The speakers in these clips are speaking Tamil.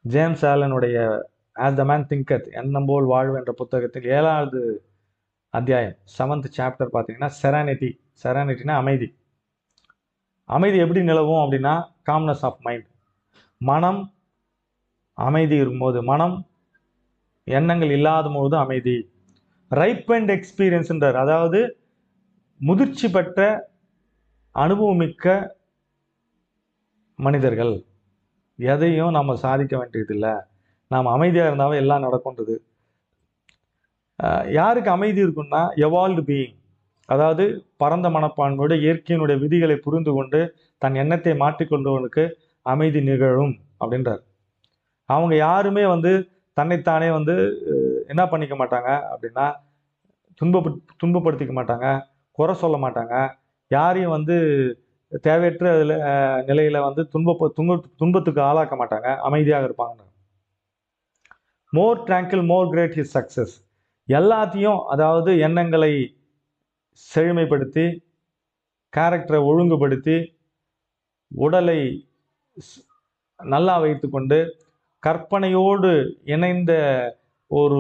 ஜேம்ஸ் ஆலனுடைய ஆஸ் த மேன் திங்கத் எண்ணம் போல் வாழ்வு என்ற புத்தகத்தில் ஏழாவது அத்தியாயம் செவன்த் சாப்டர் பார்த்தீங்கன்னா செரானிட்டி செரானிட்டினா அமைதி அமைதி எப்படி நிலவும் அப்படின்னா காம்னஸ் ஆஃப் மைண்ட் மனம் அமைதி இருக்கும்போது மனம் எண்ணங்கள் இல்லாத போது அமைதி ரைப் அண்ட் எக்ஸ்பீரியன்ஸ்ன்றார் அதாவது முதிர்ச்சி பெற்ற அனுபவமிக்க மனிதர்கள் எதையும் நம்ம சாதிக்க வேண்டியதில்லை நாம் அமைதியாக இருந்தாவே எல்லாம் நடக்கும்ன்றது அஹ் யாருக்கு அமைதி இருக்குன்னா எவால்டு பீயிங் அதாவது பரந்த மனப்பான்மையோட இயற்கையினுடைய விதிகளை புரிந்து கொண்டு தன் எண்ணத்தை மாற்றிக்கொண்டவனுக்கு அமைதி நிகழும் அப்படின்றார் அவங்க யாருமே வந்து தன்னைத்தானே வந்து அஹ், என்ன பண்ணிக்க மாட்டாங்க அப்படின்னா துன்ப துன்பப்படுத்திக்க மாட்டாங்க குறை சொல்ல மாட்டாங்க யாரையும் வந்து தேவையற்ற இதில் நிலையில் வந்து துன்ப துன்ப துன்பத்துக்கு ஆளாக்க மாட்டாங்க அமைதியாக இருப்பாங்க more tranquil more great his success எல்லாத்தையும் அதாவது எண்ணங்களை செழுமைப்படுத்தி கேரக்டரை ஒழுங்குபடுத்தி உடலை ஸ்- நல்லா வைத்துக்கொண்டு கற்பனையோடு இணைந்த ஒரு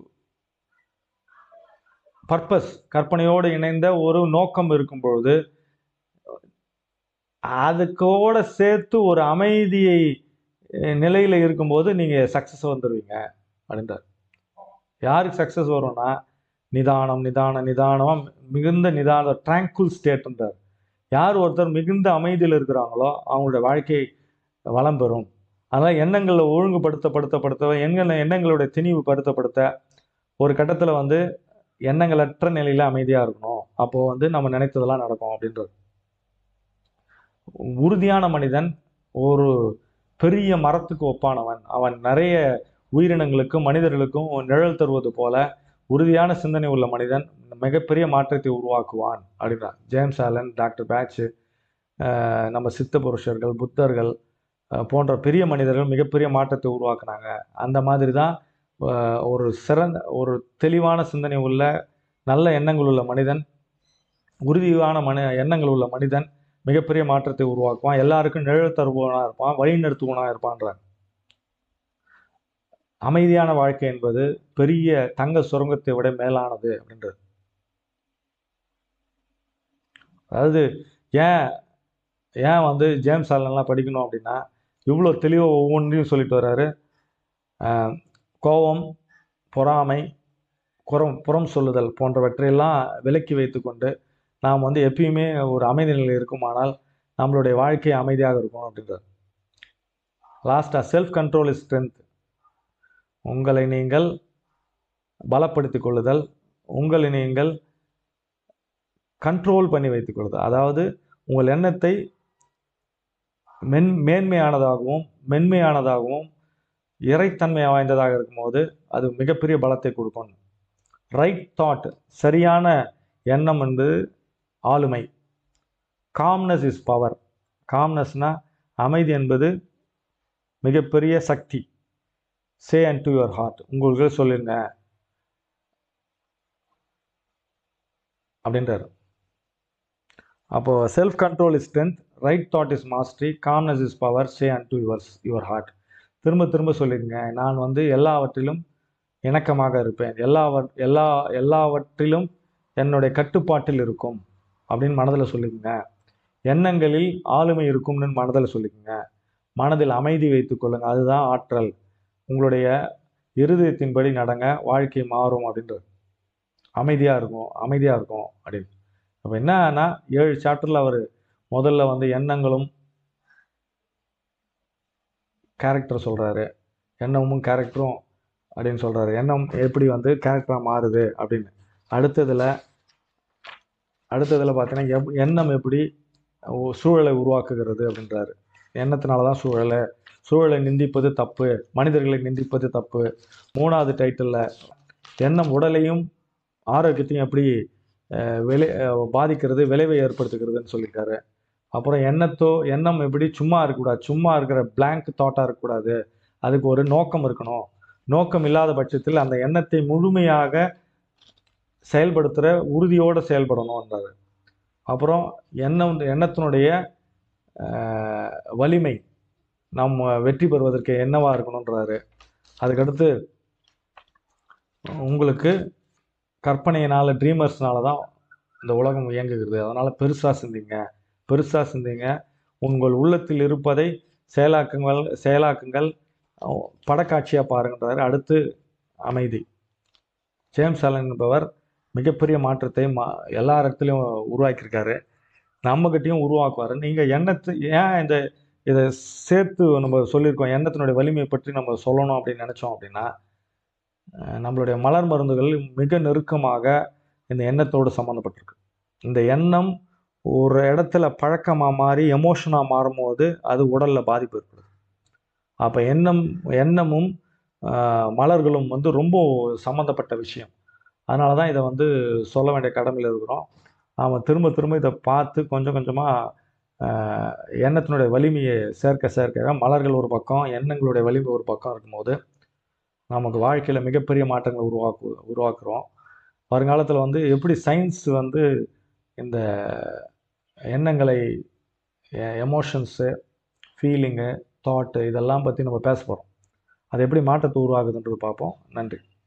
பர்பஸ் கற்பனையோடு இணைந்த ஒரு நோக்கம் இருக்கும் பொழுது அதுக்கோட சேர்த்து ஒரு அமைதியை அஹ், நிலையில இருக்கும்போது நீங்க சக்சஸ் வந்துடுவீங்க அப்படின்றார் யாருக்கு சக்சஸ் வரும்னா நிதானம் நிதான நிதானமா மிகுந்த நிதான ட்ராங்குல் ஸ்டேட்ன்றார் யார் ஒருத்தர் மிகுந்த அமைதியில் இருக்கிறாங்களோ அவங்களுடைய வாழ்க்கை வளம் பெறும் அதனால் எண்ணங்களை ஒழுங்குபடுத்தப்படுத்தப்படுத்த எண்ணங்களை எண்ணங்களுடைய திணிவு படுத்தப்படுத்த ஒரு கட்டத்தில் வந்து எண்ணங்களற்ற நிலையில் அமைதியாக இருக்கணும் அப்போ வந்து நம்ம நினைத்ததெல்லாம் நடக்கும் அப்படின்றது உறுதியான மனிதன் ஒரு பெரிய மரத்துக்கு ஒப்பானவன் அவன் நிறைய உயிரினங்களுக்கும் மனிதர்களுக்கும் நிழல் தருவது போல உறுதியான சிந்தனை உள்ள மனிதன் மிகப்பெரிய மாற்றத்தை உருவாக்குவான் அப்படின்றான் ஜேம்ஸ் ஆலன் டாக்டர் பேட்ச் நம்ம சித்த புருஷர்கள் புத்தர்கள் அஹ், போன்ற பெரிய மனிதர்கள் மிகப்பெரிய மாற்றத்தை உருவாக்குனாங்க அந்த மாதிரி தான் அஹ், ஒரு சிறந்த ஒரு தெளிவான சிந்தனை உள்ள நல்ல எண்ணங்கள் உள்ள மனிதன் உறுதியான மனி எண்ணங்கள் உள்ள மனிதன் மிகப்பெரிய மாற்றத்தை உருவாக்குவான் எல்லாருக்கும் நிழல் தருபவனாக இருப்பான் வழி நடத்துவனாக இருப்பான்றாங்க அமைதியான வாழ்க்கை என்பது பெரிய தங்க சுரங்கத்தை விட மேலானது அப்படின்றது அதாவது ஏன் ஏன் வந்து ஜேம்ஸ் ஆலன்லாம் படிக்கணும் அப்படின்னா இவ்வளோ தெளிவாக ஒவ்வொன்றையும் சொல்லிட்டு வர்றாரு ஆஹ் கோபம் பொறாமை புறம் புறம் சொல்லுதல் போன்றவற்றையெல்லாம் விலக்கி வைத்துக்கொண்டு நாம் வந்து எப்பயுமே ஒரு அமைதி நிலையில் இருக்குமானால் நம்மளுடைய வாழ்க்கை அமைதியாக இருக்கும் அப்படின்றார் லாஸ்ட்டாக செல்ஃப் கண்ட்ரோல் இஸ் ஸ்ட்ரென்த் உங்களை நீங்கள் பலப்படுத்திக் கொள்ளுதல் உங்களை நீங்கள் கண்ட்ரோல் பண்ணி வைத்துக் கொள்ளுதல் அதாவது உங்கள் எண்ணத்தை மென் மேன்மையானதாகவும் மென்மையானதாகவும் இறைத்தன்மை வாய்ந்ததாக இருக்கும்போது அது மிகப்பெரிய பலத்தை கொடுக்கும் ரைட் தாட் சரியான எண்ணம் என்பது ஆளுமை காம்னஸ் இஸ் பவர் காம்னஸ்னா அமைதி என்பது மிகப்பெரிய சக்தி say and to your heart உங்களுக்கு சொல்லுங்க அப்படின்றாரு அப்போ self control is strength right thought is mastery calmness is power say and to yours your heart திரும்ப திரும்ப சொல்லிடுங்க நான் வந்து எல்லாவற்றிலும் இணக்கமாக இருப்பேன் எல்லாவ எல்லா எல்லாவற்றிலும் என்னுடைய கட்டுப்பாட்டில் இருக்கும் அப்படின்னு மனதில் சொல்லிக்கங்க எண்ணங்களில் ஆளுமை இருக்கும்னு மனதில் சொல்லிக்கங்க மனதில் அமைதி வைத்துக் கொள்ளுங்க அதுதான் ஆற்றல் உங்களுடைய இருதயத்தின்படி நடங்க வாழ்க்கை மாறும் அப்படின்றது அமைதியாக இருக்கும் அமைதியாக இருக்கும் அப்படின்னு அப்போ என்னன்னா ஏழு சாப்டரில் அவர் முதல்ல வந்து எண்ணங்களும் கேரக்டர் சொல்கிறாரு எண்ணமும் கேரக்டரும் அப்படின்னு சொல்கிறாரு எண்ணம் எப்படி வந்து கேரக்டராக மாறுது அப்படின்னு அடுத்ததில் அடுத்ததில் பார்த்தீங்கன்னா எப் எண்ணம் எப்படி ஒ- சூழலை உருவாக்குகிறது அப்படின்றாரு எண்ணத்தினால தான் சூழலை சூழலை நிந்திப்பது தப்பு மனிதர்களை நிந்திப்பது தப்பு மூணாவது டைட்டிலில் எண்ணம் உடலையும் ஆரோக்கியத்தையும் எப்படி அஹ், விளை அஹ், பாதிக்கிறது விளைவை ஏற்படுத்துகிறதுன்னு சொல்லியிருக்காரு அப்புறம் எண்ணத்தோ எண்ணம் எப்படி சும்மா இருக்கக்கூடாது சும்மா இருக்கிற பிளாங்க் தாட்டாக இருக்கக்கூடாது அதுக்கு ஒரு நோக்கம் இருக்கணும் நோக்கம் இல்லாத பட்சத்தில் அந்த எண்ணத்தை முழுமையாக செயல்படுத்துகிற உறுதியோடு செயல்படணுன்றாரு அப்புறம் எண்ணம் எண்ணத்தினுடைய அஹ், வலிமை நம்ம வெற்றி பெறுவதற்கு என்னவா இருக்கணுன்றாரு அதுக்கடுத்து உங்களுக்கு கற்பனையினால ட்ரீமர்ஸ்னால தான் இந்த உலகம் இயங்குகிறது அதனால் பெருசாக சிந்திங்க பெருசாக சிந்திங்க உங்கள் உள்ளத்தில் இருப்பதை செயலாக்குங்கள் செயலாக்குங்கள் படக்காட்சியாக பாருங்கன்றாரு அடுத்து அமைதி ஜேம்ஸ் அலன் என்பவர் மிகப்பெரிய மாற்றத்தை மா எல்லா இடத்துலையும் உருவாக்கியிருக்காரு நம்மகிட்டயும் உருவாக்குவார் நீங்கள் எண்ணத்து ஏன் இந்த இதை சேர்த்து நம்ம சொல்லியிருக்கோம் எண்ணத்தினுடைய வலிமையை பற்றி நம்ம சொல்லணும் அப்படின்னு நினச்சோம் அப்படின்னா அஹ் நம்மளுடைய மலர் மருந்துகள் மிக நெருக்கமாக இந்த எண்ணத்தோடு சம்மந்தப்பட்டிருக்கு இந்த எண்ணம் ஒரு இடத்துல பழக்கமாக மாறி எமோஷனாக மாறும்போது அது உடலில் பாதிப்பு ஏற்படுது அப்போ எண்ணம் எண்ணமும் ஆஹ், மலர்களும் வந்து ரொம்ப சம்மந்தப்பட்ட விஷயம் அதனால தான் இதை வந்து சொல்ல வேண்டிய கடமையில் இருக்கிறோம் நாம் திரும்ப திரும்ப இதை பார்த்து கொஞ்சம் கொஞ்சமாக எண்ணத்தினுடைய வலிமையை சேர்க்க சேர்க்க மலர்கள் ஒரு பக்கம் எண்ணங்களுடைய வலிமை ஒரு பக்கம் இருக்கும்போது நமக்கு வாழ்க்கையில் மிகப்பெரிய மாற்றங்களை உருவாக்கு உருவாக்குறோம் வருங்காலத்தில் வந்து எப்படி சயின்ஸ் வந்து இந்த எண்ணங்களை எமோஷன்ஸு ஃபீலிங்கு தாட்டு இதெல்லாம் பற்றி நம்ம பேச போகிறோம் அது எப்படி மாற்றத்தை உருவாகுதுன்றது பார்ப்போம் நன்றி